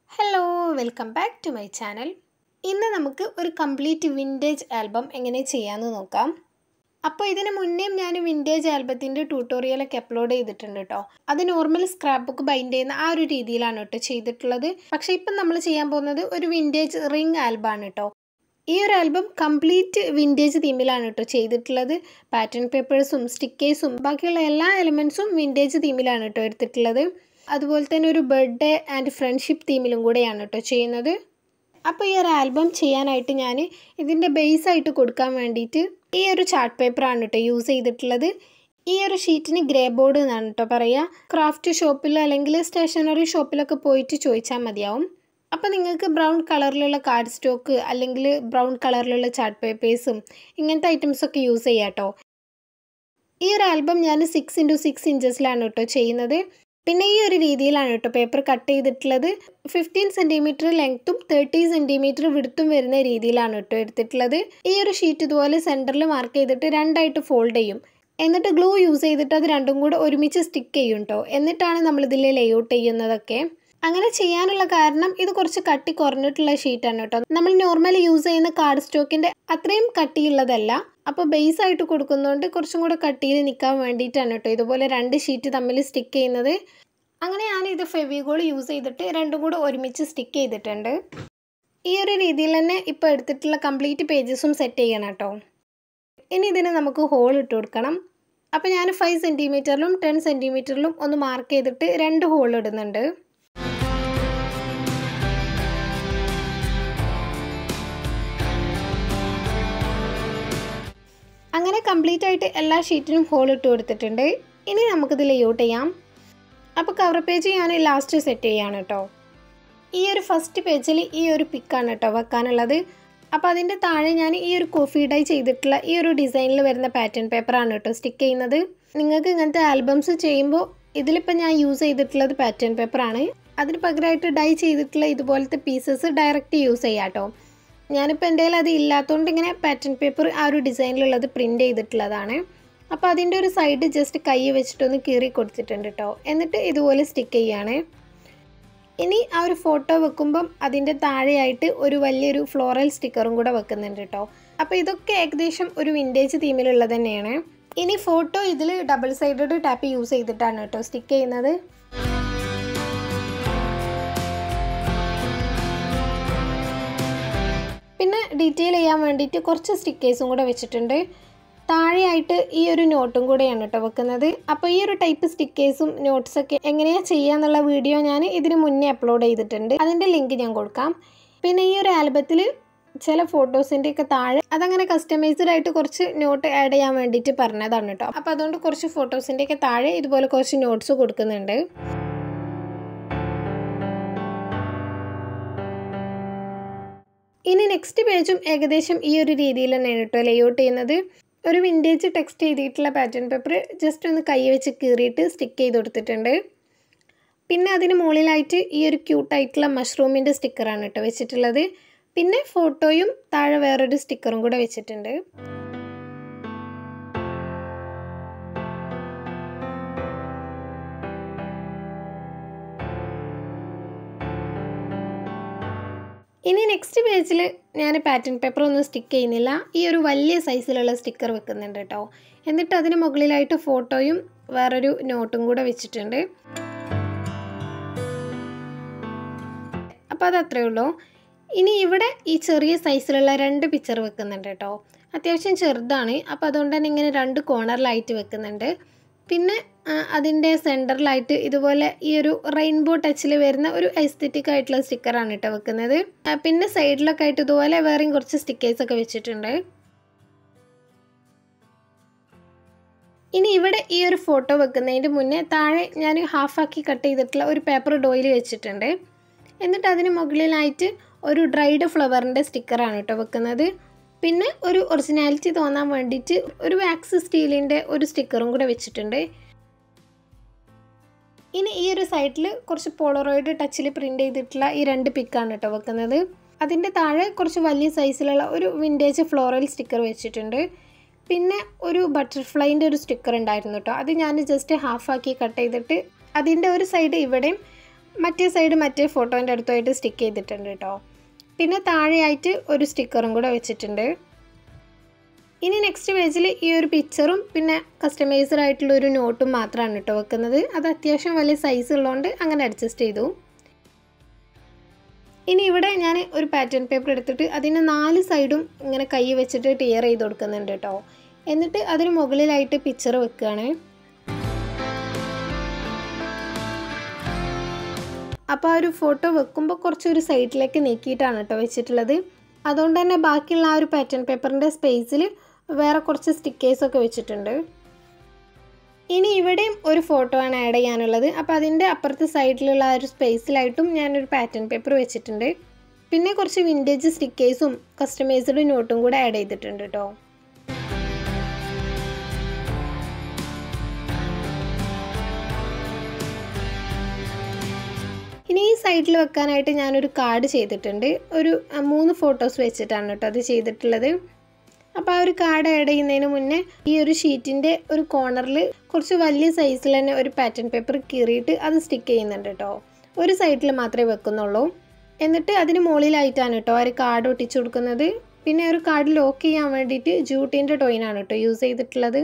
hello welcome back to my channel ഇന്ന് നമുക്ക് ഒരു കംപ്ലീറ്റ് വിൻറ്റേജ് ആൽബം എങ്ങനെ ചെയ്യാമെന്ന് നോക്കാം അപ്പോൾ ഇതിന് മുന്നേയും ഞാൻ വിൻറ്റേജ് ആൽബത്തിൻ്റെ ട്യൂട്ടോറിയലൊക്കെ അപ്ലോഡ് ചെയ്തിട്ടുണ്ട് കേട്ടോ അത് നോർമൽ സ്ക്രാപ്പ് ബുക്ക് ബൈൻഡ് ചെയ്യുന്ന ആ ഒരു രീതിയിലാണ് കേട്ടോ ചെയ്തിട്ടുള്ളത് പക്ഷേ ഇപ്പം നമ്മൾ ചെയ്യാൻ പോകുന്നത് ഒരു വിൻറ്റേജ് റിംഗ് ആൽബമാണ് കേട്ടോ ഈ ഒരു ആൽബം കംപ്ലീറ്റ് വിൻറ്റേജ് തീമിലാണ് കേട്ടോ ചെയ്തിട്ടുള്ളത് പാറ്റേൺ പേപ്പേഴ്സും സ്റ്റിക്കേഴ്സും ബാക്കിയുള്ള എല്ലാ എലമെൻസും വിൻറ്റേജ് തീമിലാണ് കേട്ടോ എടുത്തിട്ടുള്ളത് അതുപോലെ തന്നെ ഒരു ബർത്ത്ഡേ ആൻഡ് ഫ്രണ്ട്ഷിപ്പ് തീമിലും കൂടെയാണ് കേട്ടോ ചെയ്യുന്നത് അപ്പോൾ ഈ ഒരു ആൽബം ചെയ്യാനായിട്ട് ഞാൻ ഇതിൻ്റെ ബേസ് ആയിട്ട് കൊടുക്കാൻ വേണ്ടിയിട്ട് ഈ ഒരു ചാർട്ട് പേപ്പറാണ് കേട്ടോ യൂസ് ചെയ്തിട്ടുള്ളത് ഈ ഒരു ഷീറ്റിന് ഗ്രേ ബോർഡ് എന്നാണ് കേട്ടോ പറയുക ക്രാഫ്റ്റ് ഷോപ്പിലോ അല്ലെങ്കിൽ സ്റ്റേഷനറി ഷോപ്പിലൊക്കെ പോയിട്ട് ചോദിച്ചാൽ മതിയാവും അപ്പോൾ നിങ്ങൾക്ക് ബ്രൗൺ കളറിലുള്ള കാർഡ് സ്റ്റോക്ക് അല്ലെങ്കിൽ ബ്രൗൺ കളറിലുള്ള ചാർട്ട് പേപ്പേഴ്സും ഇങ്ങനത്തെ ഐറ്റംസൊക്കെ യൂസ് ചെയ്യാം കേട്ടോ ഈ ഒരു ആൽബം ഞാൻ സിക്സ് ഇൻറ്റു സിക്സ് ഇഞ്ചസിലാണ് കേട്ടോ ചെയ്യുന്നത് പിന്നെ ഈ ഒരു രീതിയിലാണ് കേട്ടോ പേപ്പർ കട്ട് ചെയ്തിട്ടുള്ളത് ഫിഫ്റ്റീൻ സെൻറ്റിമീറ്റർ ലെങ്ത്തും തേർട്ടി സെൻറ്റിമീറ്റർ വിടുത്തും വരുന്ന രീതിയിലാണ് കേട്ടോ എടുത്തിട്ടുള്ളത് ഈ ഒരു ഷീറ്റ് ഇതുപോലെ സെൻറ്ററിൽ മാർക്ക് ചെയ്തിട്ട് രണ്ടായിട്ട് ഫോൾഡ് ചെയ്യും എന്നിട്ട് ഗ്ലൂ യൂസ് ചെയ്തിട്ട് അത് രണ്ടും കൂടെ ഒരുമിച്ച് സ്റ്റിക്ക് ചെയ്യും കേട്ടോ എന്നിട്ടാണ് നമ്മളിതിൽ ലേഔട്ട് ചെയ്യുന്നതൊക്കെ അങ്ങനെ ചെയ്യാനുള്ള കാരണം ഇത് കുറച്ച് കട്ടി കുറഞ്ഞിട്ടുള്ള ഷീറ്റാണ് കേട്ടോ നമ്മൾ നോർമലി യൂസ് ചെയ്യുന്ന കാർഡ് സ്റ്റോക്കിൻ്റെ അത്രയും കട്ടിയുള്ളതല്ല അപ്പോൾ ബേസ് ആയിട്ട് കൊടുക്കുന്നതുകൊണ്ട് കുറച്ചും കൂടെ കട്ടിയിൽ നിൽക്കാൻ വേണ്ടിയിട്ടാണ് കേട്ടോ ഇതുപോലെ രണ്ട് ഷീറ്റ് തമ്മിൽ സ്റ്റിക്ക് ചെയ്യുന്നത് അങ്ങനെ ഞാൻ ഇത് ഫെവിഗോൾ യൂസ് ചെയ്തിട്ട് രണ്ടും കൂടെ ഒരുമിച്ച് സ്റ്റിക്ക് ചെയ്തിട്ടുണ്ട് ഈ ഒരു രീതിയിൽ തന്നെ ഇപ്പോൾ എടുത്തിട്ടുള്ള കംപ്ലീറ്റ് പേജസും സെറ്റ് ചെയ്യണം കേട്ടോ ഇനി ഇതിന് നമുക്ക് ഹോൾ ഇട്ട് കൊടുക്കണം അപ്പോൾ ഞാൻ ഫൈവ് സെൻറ്റിമീറ്ററിലും ടെൻ സെൻറ്റിമീറ്ററിലും ഒന്ന് മാർക്ക് ചെയ്തിട്ട് രണ്ട് ഹോൾ ഇടുന്നുണ്ട് അങ്ങനെ കംപ്ലീറ്റ് ആയിട്ട് എല്ലാ ഷീറ്റിനും ഹോൾ ഇട്ട് കൊടുത്തിട്ടുണ്ട് ഇനി നമുക്കിത് ലേഔട്ട് ചെയ്യാം അപ്പോൾ കവർ പേജ് ഞാൻ ലാസ്റ്റ് സെറ്റ് ചെയ്യാണ് കേട്ടോ ഈ ഒരു ഫസ്റ്റ് പേജിൽ ഈ ഒരു പിക്കാണ് കേട്ടോ വെക്കാനുള്ളത് അപ്പോൾ അതിൻ്റെ താഴെ ഞാൻ ഈ ഒരു കോഫി ഡൈ ചെയ്തിട്ടുള്ള ഈ ഒരു ഡിസൈനിൽ വരുന്ന പാറ്റേൺ പേപ്പറാണ് കേട്ടോ സ്റ്റിക്ക് ചെയ്യുന്നത് നിങ്ങൾക്ക് ഇങ്ങനത്തെ ആൽബംസ് ചെയ്യുമ്പോൾ ഇതിലിപ്പോൾ ഞാൻ യൂസ് ചെയ്തിട്ടുള്ളത് പാറ്റേൺ പേപ്പറാണ് അതിന് പകരമായിട്ട് ഡൈ ചെയ്തിട്ടുള്ള ഇതുപോലത്തെ പീസസ് ഡയറക്റ്റ് യൂസ് ചെയ്യാം കേട്ടോ ഞാനിപ്പോൾ എൻ്റെ കയ്യിൽ അത് ഇല്ലാത്തതുകൊണ്ട് ഇങ്ങനെ പാറ്റേൺ പേപ്പർ ആ ഒരു ഡിസൈനിലുള്ളത് പ്രിൻ്റ് ചെയ്തിട്ടുള്ളതാണ് അപ്പോൾ അതിൻ്റെ ഒരു സൈഡ് ജസ്റ്റ് കൈ വെച്ചിട്ടൊന്ന് കീറി കൊടുത്തിട്ടുണ്ട് കേട്ടോ എന്നിട്ട് ഇതുപോലെ സ്റ്റിക്ക് ചെയ്യാണ് ഇനി ആ ഒരു ഫോട്ടോ വെക്കുമ്പം അതിൻ്റെ താഴെയായിട്ട് ഒരു വലിയൊരു ഫ്ലോറൽ സ്റ്റിക്കറും കൂടെ വെക്കുന്നുണ്ട് കേട്ടോ അപ്പോൾ ഇതൊക്കെ ഏകദേശം ഒരു വിൻറ്റേജ് തീമിലുള്ളത് തന്നെയാണ് ഇനി ഫോട്ടോ ഇതിൽ ഡബിൾ സൈഡഡ് ടാപ്പ് യൂസ് ചെയ്തിട്ടാണ് കേട്ടോ സ്റ്റിക്ക് ചെയ്യുന്നത് പിന്നെ ഡീറ്റെയിൽ ചെയ്യാൻ വേണ്ടിയിട്ട് കുറച്ച് സ്റ്റിക്കേഴ്സും കൂടെ വെച്ചിട്ടുണ്ട് താഴെയായിട്ട് ഈ ഒരു നോട്ടും കൂടെയാണ് കേട്ടോ വെക്കുന്നത് അപ്പോൾ ഈ ഒരു ടൈപ്പ് സ്റ്റിക്കേഴ്സും നോട്ട്സൊക്കെ എങ്ങനെയാണ് ചെയ്യാന്നുള്ള വീഡിയോ ഞാൻ ഇതിന് മുന്നേ അപ്ലോഡ് ചെയ്തിട്ടുണ്ട് അതിൻ്റെ ലിങ്ക് ഞാൻ കൊടുക്കാം പിന്നെ ഈ ഒരു ആൽബത്തിൽ ചില ഫോട്ടോസിൻ്റെ ഒക്കെ താഴെ അതങ്ങനെ കസ്റ്റമൈസ്ഡ് ആയിട്ട് കുറച്ച് നോട്ട് ആഡ് ചെയ്യാൻ വേണ്ടിയിട്ട് പറഞ്ഞതാണ് കേട്ടോ അപ്പോൾ അതുകൊണ്ട് കുറച്ച് ഫോട്ടോസിൻ്റെ ഒക്കെ താഴെ ഇതുപോലെ കുറച്ച് നോട്ട്സ് കൊടുക്കുന്നുണ്ട് ഇനി നെക്സ്റ്റ് പേജും ഏകദേശം ഈ ഒരു രീതിയിൽ തന്നെയാണ് കേട്ടോ ലേഔട്ട് ചെയ്യുന്നത് ഒരു വിൻറ്റേജ് ടെക്സ്റ്റ് ചെയ്തിട്ടുള്ള പാറ്റേൺ പേപ്പർ ജസ്റ്റ് ഒന്ന് കൈ വെച്ച് കീറിയിട്ട് സ്റ്റിക്ക് ചെയ്ത് കൊടുത്തിട്ടുണ്ട് പിന്നെ അതിന് മുകളിലായിട്ട് ഈ ഒരു ക്യൂട്ടായിട്ടുള്ള മഷ്റൂമിൻ്റെ സ്റ്റിക്കറാണ് കേട്ടോ വെച്ചിട്ടുള്ളത് പിന്നെ ഫോട്ടോയും താഴെ വേറൊരു സ്റ്റിക്കറും കൂടെ വെച്ചിട്ടുണ്ട് ഇനി നെക്സ്റ്റ് പേജിൽ ഞാൻ പാറ്റേൺ പേപ്പർ ഒന്നും സ്റ്റിക്ക് ചെയ്യുന്നില്ല ഈ ഒരു വലിയ സൈസിലുള്ള സ്റ്റിക്കർ വെക്കുന്നുണ്ട് കേട്ടോ എന്നിട്ട് അതിന് മുകളിലായിട്ട് ഫോട്ടോയും വേറൊരു നോട്ടും കൂടെ വെച്ചിട്ടുണ്ട് അപ്പോൾ അത് അത്രയേ ഉള്ളൂ ഇനി ഇവിടെ ഈ ചെറിയ സൈസിലുള്ള രണ്ട് പിക്ചർ വെക്കുന്നുണ്ട് കേട്ടോ അത്യാവശ്യം ചെറുതാണ് അപ്പോൾ അതുകൊണ്ട് തന്നെ ഇങ്ങനെ രണ്ട് കോർണറിലായിട്ട് വെക്കുന്നുണ്ട് പിന്നെ അതിൻ്റെ സെൻറ്ററിലായിട്ട് ഇതുപോലെ ഈ ഒരു റെയിൻബോ ടച്ചിൽ വരുന്ന ഒരു എസ്തെറ്റിക് ആയിട്ടുള്ള സ്റ്റിക്കറാണ് കേട്ടോ വെക്കുന്നത് പിന്നെ സൈഡിലൊക്കെ ആയിട്ട് ഇതുപോലെ വേറെയും കുറച്ച് സ്റ്റിക്കേഴ്സൊക്കെ വെച്ചിട്ടുണ്ട് ഇനി ഇവിടെ ഈ ഒരു ഫോട്ടോ വെക്കുന്നതിൻ്റെ മുന്നേ താഴെ ഞാൻ ഹാഫാക്കി കട്ട് ചെയ്തിട്ടുള്ള ഒരു പേപ്പർ ഡോയിൽ വെച്ചിട്ടുണ്ട് എന്നിട്ട് അതിന് മുകളിലായിട്ട് ഒരു ഡ്രൈഡ് ഫ്ലവറിൻ്റെ സ്റ്റിക്കറാണ് കേട്ടോ വെക്കുന്നത് പിന്നെ ഒരു ഒറിജിനാലിറ്റി തോന്നാൻ വേണ്ടിയിട്ട് ഒരു വാക്സ് സ്റ്റീലിൻ്റെ ഒരു സ്റ്റിക്കറും കൂടെ വെച്ചിട്ടുണ്ട് ഇനി ഈ ഒരു സൈഡിൽ കുറച്ച് പോളറോയിഡ് ടച്ചിൽ പ്രിൻ്റ് ചെയ്തിട്ടുള്ള ഈ രണ്ട് പിക്കാണ് കേട്ടോ വെക്കുന്നത് അതിൻ്റെ താഴെ കുറച്ച് വലിയ സൈസിലുള്ള ഒരു വിൻറ്റേജ് ഫ്ലോറൽ സ്റ്റിക്കർ വെച്ചിട്ടുണ്ട് പിന്നെ ഒരു ബട്ടർഫ്ലൈൻ്റെ ഒരു സ്റ്റിക്കർ ഉണ്ടായിരുന്നു കേട്ടോ അത് ഞാൻ ജസ്റ്റ് ഹാഫാക്കി കട്ട് ചെയ്തിട്ട് അതിൻ്റെ ഒരു സൈഡ് ഇവിടെയും മറ്റേ സൈഡ് മറ്റേ ഫോട്ടോൻ്റെ അടുത്തായിട്ട് സ്റ്റിക്ക് ചെയ്തിട്ടുണ്ട് കേട്ടോ പിന്നെ താഴെയായിട്ട് ഒരു സ്റ്റിക്കറും കൂടെ വെച്ചിട്ടുണ്ട് ഇനി നെക്സ്റ്റ് പേജിൽ ഈ ഒരു പിക്ചറും പിന്നെ കസ്റ്റമൈസർ ആയിട്ടുള്ള ഒരു നോട്ടും മാത്രമാണ് കേട്ടോ വെക്കുന്നത് അത് അത്യാവശ്യം വലിയ സൈസ് ഉള്ളതുകൊണ്ട് അങ്ങനെ അഡ്ജസ്റ്റ് ചെയ്തു ഇനി ഇവിടെ ഞാൻ ഒരു പാറ്റേൺ പേപ്പർ എടുത്തിട്ട് അതിന് നാല് സൈഡും ഇങ്ങനെ കൈ വെച്ചിട്ട് ടിയർ ചെയ്ത് കൊടുക്കുന്നുണ്ട് കേട്ടോ എന്നിട്ട് അതിന് മുകളിലായിട്ട് പിക്ചർ വെക്കുകയാണ് അപ്പോൾ ആ ഒരു ഫോട്ടോ വെക്കുമ്പോൾ കുറച്ചൊരു സൈഡിലേക്ക് നീക്കിയിട്ടാണ് കേട്ടോ വെച്ചിട്ടുള്ളത് അതുകൊണ്ട് തന്നെ ബാക്കിയുള്ള ആ ഒരു പാറ്റേൺ പേപ്പറിൻ്റെ സ്പേസിൽ വേറെ കുറച്ച് സ്റ്റിക്കേഴ്സൊക്കെ വെച്ചിട്ടുണ്ട് ഇനി ഇവിടെയും ഒരു ഫോട്ടോ ആണ് ആഡ് ചെയ്യാനുള്ളത് അപ്പോൾ അതിൻ്റെ അപ്പുറത്തെ സൈഡിലുള്ള ആ ഒരു സ്പേസിലായിട്ടും ഞാനൊരു പാറ്റേൺ പേപ്പർ വെച്ചിട്ടുണ്ട് പിന്നെ കുറച്ച് വിൻറ്റേജ് സ്റ്റിക്കേഴ്സും കസ്റ്റമൈസ്ഡ് നോട്ടും കൂടെ ആഡ് ചെയ്തിട്ടുണ്ട് കേട്ടോ ഇനി ഈ സൈഡിൽ വെക്കാനായിട്ട് ഞാനൊരു കാർഡ് ചെയ്തിട്ടുണ്ട് ഒരു അഹ്, മൂന്ന് ഫോട്ടോസ് വെച്ചിട്ടാണ് കേട്ടോ അത് ചെയ്തിട്ടുള്ളത് അപ്പോൾ ആ ഒരു കാർഡ് ആഡ് ചെയ്യുന്നതിന് മുന്നേ ഈ ഒരു ഷീറ്റിൻ്റെ ഒരു കോർണറിൽ കുറച്ച് വലിയ സൈസിൽ തന്നെ ഒരു പാറ്റേൺ പേപ്പർ കീറിയിട്ട് അത് സ്റ്റിക്ക് ചെയ്യുന്നുണ്ട് കേട്ടോ ഒരു സൈഡിൽ മാത്രമേ വെക്കുന്നുള്ളൂ എന്നിട്ട് അതിന് മുകളിലായിട്ടാണ് കേട്ടോ ആ ഒരു കാർഡ് ഒട്ടിച്ചു കൊടുക്കുന്നത് പിന്നെ ഒരു കാർഡ് ലോക്ക് ചെയ്യാൻ വേണ്ടിയിട്ട് ജൂട്ടിൻ്റെ ടോയിനാണ് കേട്ടോ യൂസ് ചെയ്തിട്ടുള്ളത്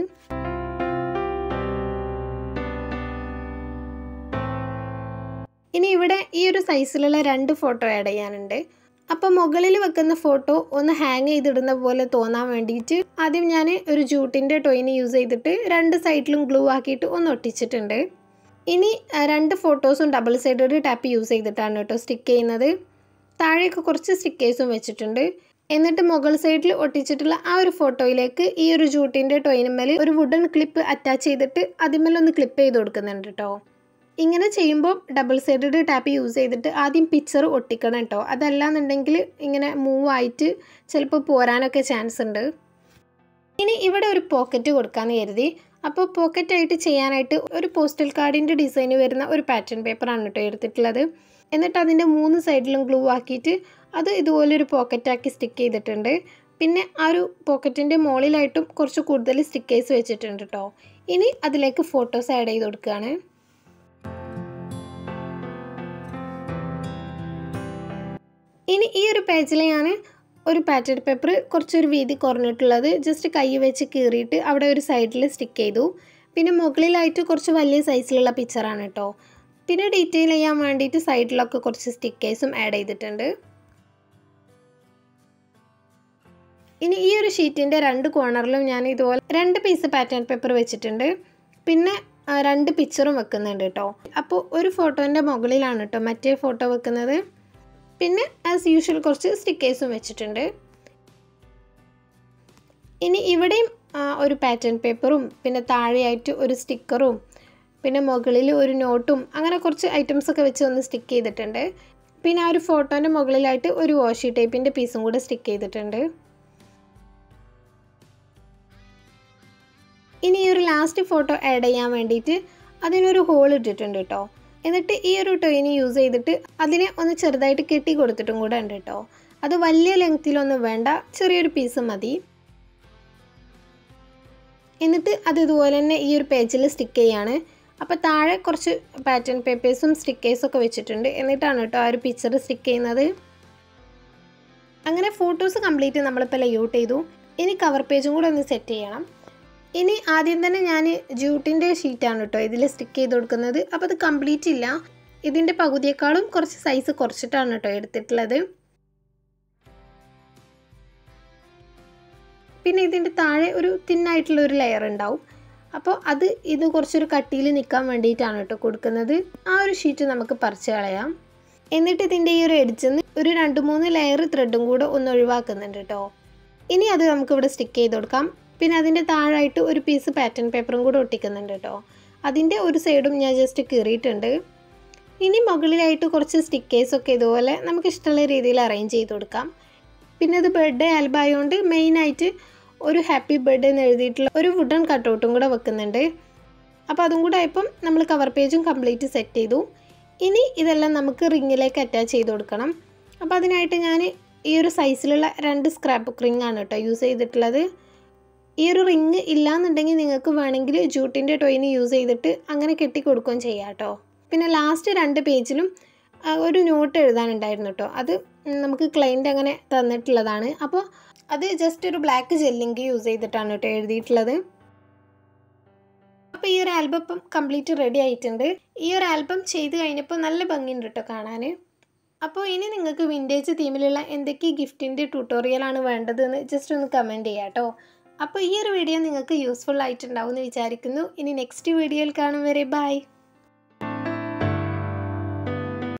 ഇനി ഇവിടെ ഈ ഒരു സൈസിലുള്ള രണ്ട് ഫോട്ടോ ആഡ് ചെയ്യാനുണ്ട് അപ്പോൾ മുകളിൽ വെക്കുന്ന ഫോട്ടോ ഒന്ന് ഹാങ് ചെയ്തിടുന്ന പോലെ തോന്നാൻ വേണ്ടിയിട്ട് ആദ്യം ഞാൻ ഒരു ജൂട്ടിൻ്റെ ടൊയിന് യൂസ് ചെയ്തിട്ട് രണ്ട് സൈഡിലും ഗ്ലൂ ആക്കിയിട്ട് ഒന്ന് ഒട്ടിച്ചിട്ടുണ്ട് ഇനി ആ, രണ്ട് ഫോട്ടോസും ഡബിൾ സൈഡഡ് ടാപ്പ് യൂസ് ചെയ്തിട്ടാണ് കേട്ടോ സ്റ്റിക്ക് ചെയ്യുന്നത് താഴെയൊക്കെ കുറച്ച് സ്റ്റിക്കേഴ്സും വെച്ചിട്ടുണ്ട് എന്നിട്ട് മുകൾ സൈഡിൽ ഒട്ടിച്ചിട്ടുള്ള ആ ഒരു ഫോട്ടോയിലേക്ക് ഈ ഒരു ജൂട്ടിൻ്റെ ടൊയിനുമേൽ ഒരു വുഡൻ ക്ലിപ്പ് അറ്റാച്ച് ചെയ്തിട്ട് അതിന്മേലൊന്ന് ക്ലിപ്പ് ചെയ്ത് കൊടുക്കുന്നുണ്ട് കേട്ടോ ഇങ്ങനെ ചെയ്യുമ്പോൾ ഡബിൾ സൈഡഡ് ടാപ്പ് യൂസ് ചെയ്തിട്ട് ആദ്യം പിക്ചർ ഒട്ടിക്കണം കേട്ടോ അതല്ലാന്നുണ്ടെങ്കിൽ ഇങ്ങനെ മൂവ് ആയിട്ട് ചിലപ്പോൾ പോരാനൊക്കെ ചാൻസ് ഉണ്ട് ഇനി ഇവിടെ ഒരു പോക്കറ്റ് കൊടുക്കാമെന്ന് കരുതി അപ്പോൾ പോക്കറ്റായിട്ട് ചെയ്യാനായിട്ട് ഒരു പോസ്റ്റൽ കാർഡിൻ്റെ ഡിസൈൻ വരുന്ന ഒരു പാറ്റേൺ പേപ്പറാണ് കേട്ടോ എടുത്തിട്ടുള്ളത് എന്നിട്ട് അതിൻ്റെ മൂന്ന് സൈഡിലും ഗ്ലൂ ആക്കിയിട്ട് അത് ഇതുപോലൊരു പോക്കറ്റാക്കി സ്റ്റിക്ക് ചെയ്തിട്ടുണ്ട് പിന്നെ ആ ഒരു പോക്കറ്റിൻ്റെ മുകളിലായിട്ടും കുറച്ച് കൂടുതൽ സ്റ്റിക്കേഴ്സ് വെച്ചിട്ടുണ്ട് കേട്ടോ ഇനി അതിലേക്ക് ഫോട്ടോസ് ആഡ് ചെയ്ത് കൊടുക്കുകയാണ് ഇനി ഈ ഒരു പേജിൽ ഞാൻ ഒരു പാറ്റേൺ പേപ്പർ കുറച്ചൊരു വീതി കുറഞ്ഞിട്ടുള്ളത് ജസ്റ്റ് കൈ വെച്ച് കീറിയിട്ട് അവിടെ ഒരു സൈഡിൽ സ്റ്റിക്ക് ചെയ്തു പിന്നെ മുകളിലായിട്ട് കുറച്ച് വലിയ സൈസിലുള്ള പിക്ചറാണ് കേട്ടോ പിന്നെ ഡീറ്റെയിൽ ചെയ്യാൻ വേണ്ടിയിട്ട് സൈഡിലൊക്കെ കുറച്ച് സ്റ്റിക്കേഴ്സും ആഡ് ചെയ്തിട്ടുണ്ട് ഇനി ഈ ഒരു ഷീറ്റിൻ്റെ രണ്ട് കോർണറിലും ഞാൻ ഇതുപോലെ രണ്ട് പീസ് പാറ്റേൺ പേപ്പർ വെച്ചിട്ടുണ്ട് പിന്നെ ആ, രണ്ട് പിക്ചറും വെക്കുന്നുണ്ട് കേട്ടോ അപ്പോൾ ഒരു ഫോട്ടോൻ്റെ മുകളിലാണ് കേട്ടോ മറ്റേ ഫോട്ടോ വെക്കുന്നത് പിന്നെ ആസ് യൂഷ്വൽ കുറച്ച് സ്റ്റിക്കേഴ്സും വെച്ചിട്ടുണ്ട് ഇനി ഇവിടെയും ആ, ഒരു പാറ്റേൺ പേപ്പറും പിന്നെ താഴെയായിട്ട് ഒരു സ്റ്റിക്കറും പിന്നെ മുകളിൽ ഒരു നോട്ടും അങ്ങനെ കുറച്ച് ഐറ്റംസ് ഒക്കെ വെച്ച് ഒന്ന് സ്റ്റിക്ക് ചെയ്തിട്ടുണ്ട് പിന്നെ ആ ഒരു ഫോട്ടോൻ്റെ മുകളിലായിട്ട് ഒരു വാഷി ടേപ്പിൻ്റെ പീസും കൂടെ സ്റ്റിക്ക് ചെയ്തിട്ടുണ്ട് ഇനി ഈ ഒരു ലാസ്റ്റ് ഫോട്ടോ ആഡ് ചെയ്യാൻ വേണ്ടിയിട്ട് അതിനൊരു ഹോൾ ഇട്ടിട്ടുണ്ട് കേട്ടോ എന്നിട്ട് ഈ ഒരു ടൊയിന് യൂസ് ചെയ്തിട്ട് അതിനെ ഒന്ന് ചെറുതായിട്ട് കെട്ടി കൊടുത്തിട്ടും കൂടെ ഉണ്ട് കേട്ടോ അത് വലിയ ലെങ്ത്തിലൊന്നും വേണ്ട ചെറിയൊരു പീസ് മതി എന്നിട്ട് അത് ഇതുപോലെ തന്നെ ഈ ഒരു പേജിൽ സ്റ്റിക്ക് ചെയ്യാണ് അപ്പോൾ താഴെ കുറച്ച് പാറ്റേൺ പേപ്പേഴ്സും സ്റ്റിക്കേഴ്സും ഒക്കെ വെച്ചിട്ടുണ്ട് എന്നിട്ടാണ് കേട്ടോ ആ ഒരു പിക്ചർ സ്റ്റിക്ക് ചെയ്യുന്നത് അങ്ങനെ ഫോട്ടോസ് കംപ്ലീറ്റ് നമ്മളിപ്പോൾ ലേഔട്ട് ചെയ്തു ഇനി കവർ പേജും കൂടെ ഒന്ന് സെറ്റ് ചെയ്യണം ഇനി ആദ്യം തന്നെ ഞാൻ ജൂട്ടിൻ്റെ ഷീറ്റാണ് കേട്ടോ ഇതിൽ സ്റ്റിക്ക് ചെയ്ത് കൊടുക്കുന്നത് അപ്പോൾ അത് കംപ്ലീറ്റ് ഇല്ല ഇതിൻ്റെ പകുതിയേക്കാളും കുറച്ച് സൈസ് കുറച്ചിട്ടാണ് കേട്ടോ എടുത്തിട്ടുള്ളത് പിന്നെ ഇതിൻ്റെ താഴെ ഒരു തിന്നായിട്ടുള്ള ഒരു ലെയർ ഉണ്ടാവും അപ്പോൾ അത് ഇത് കുറച്ചൊരു കട്ടിയിൽ നിൽക്കാൻ വേണ്ടിയിട്ടാണ് കേട്ടോ കൊടുക്കുന്നത് ആ ഒരു ഷീറ്റ് നമുക്ക് പറിച്ച് കളയാം എന്നിട്ട് ഇതിൻ്റെ ഈ ഒരു എഡ്ജിൽ നിന്ന് ഒരു രണ്ട് മൂന്ന് ലെയർ ത്രെഡും കൂടെ ഒന്ന് ഒഴിവാക്കുന്നുണ്ട് കേട്ടോ ഇനി അത് നമുക്കിവിടെ സ്റ്റിക്ക് ചെയ്ത് കൊടുക്കാം പിന്നെ അതിൻ്റെ താഴായിട്ട് ഒരു പീസ് പാറ്റേൺ പേപ്പറും കൂടെ ഒട്ടിക്കുന്നുണ്ട് കേട്ടോ അതിൻ്റെ ഒരു സൈഡും ഞാൻ ജസ്റ്റ് കീറിയിട്ടുണ്ട് ഇനി മുകളിലായിട്ട് കുറച്ച് സ്റ്റിക്കേഴ്സൊക്കെ ഇതുപോലെ നമുക്ക് ഇഷ്ടമുള്ള രീതിയിൽ അറേഞ്ച് ചെയ്ത് കൊടുക്കാം പിന്നെ ഇത് ബർത്ത്ഡേ ആൽബം ആയതുകൊണ്ട് മെയിനായിട്ട് ഒരു ഹാപ്പി ബർത്ത്ഡേ എന്ന് എഴുതിയിട്ടുള്ള ഒരു വുഡൻ കട്ടൗട്ടും കൂടെ വെക്കുന്നുണ്ട് അപ്പോൾ അതും കൂടെ ആയപ്പം നമ്മൾ കവർ പേജും കംപ്ലീറ്റ് സെറ്റ് ചെയ്തു ഇനി ഇതെല്ലാം നമുക്ക് റിങ്ങിലേക്ക് അറ്റാച്ച് ചെയ്ത് കൊടുക്കണം അപ്പോൾ അതിനായിട്ട് ഞാൻ ഈ ഒരു സൈസിലുള്ള രണ്ട് സ്ക്രാപ്പ് ബുക്ക് റിംഗ് ആണ് കേട്ടോ യൂസ് ചെയ്തിട്ടുള്ളത് ഈ ഒരു റിങ് ഇല്ലാന്നുണ്ടെങ്കിൽ നിങ്ങൾക്ക് വേണമെങ്കിൽ ജൂട്ടിൻ്റെ ടോയിന് യൂസ് ചെയ്തിട്ട് അങ്ങനെ കെട്ടി കൊടുക്കുകയും ചെയ്യാം കേട്ടോ പിന്നെ ലാസ്റ്റ് രണ്ട് പേജിലും ആ, ഒരു നോട്ട് എഴുതാനുണ്ടായിരുന്നു കേട്ടോ അത് നമുക്ക് ക്ലയൻറ്റ് അങ്ങനെ തന്നിട്ടുള്ളതാണ് അപ്പോൾ അത് ജസ്റ്റ് ഒരു ബ്ലാക്ക് ജെല്ലിങ്ക് യൂസ് ചെയ്തിട്ടാണ് കേട്ടോ എഴുതിയിട്ടുള്ളത് അപ്പോൾ ഈ ഒരു ആൽബം ഇപ്പം കംപ്ലീറ്റ് റെഡി ആയിട്ടുണ്ട് ഈ ഒരു ആൽബം ചെയ്ത് കഴിഞ്ഞപ്പോൾ നല്ല ഭംഗിയുണ്ട് കേട്ടോ കാണാൻ അപ്പോൾ ഇനി നിങ്ങൾക്ക് വിൻറ്റേജ് തീമിലുള്ള എന്തൊക്കെ ഗിഫ്റ്റിൻ്റെ ട്യൂട്ടോറിയലാണ് വേണ്ടതെന്ന് ജസ്റ്റ് ഒന്ന് കമൻറ്റ് ചെയ്യാം കേട്ടോ അപ്പോൾ ഈ ഒരു വീഡിയോ നിങ്ങൾക്ക് യൂസ്ഫുൾ ആയിട്ടുണ്ടാവും എന്ന് വിചാരിക്കുന്നു ഇനി നെക്സ്റ്റ് വീഡിയോയിൽ കാണും വരെ ബൈ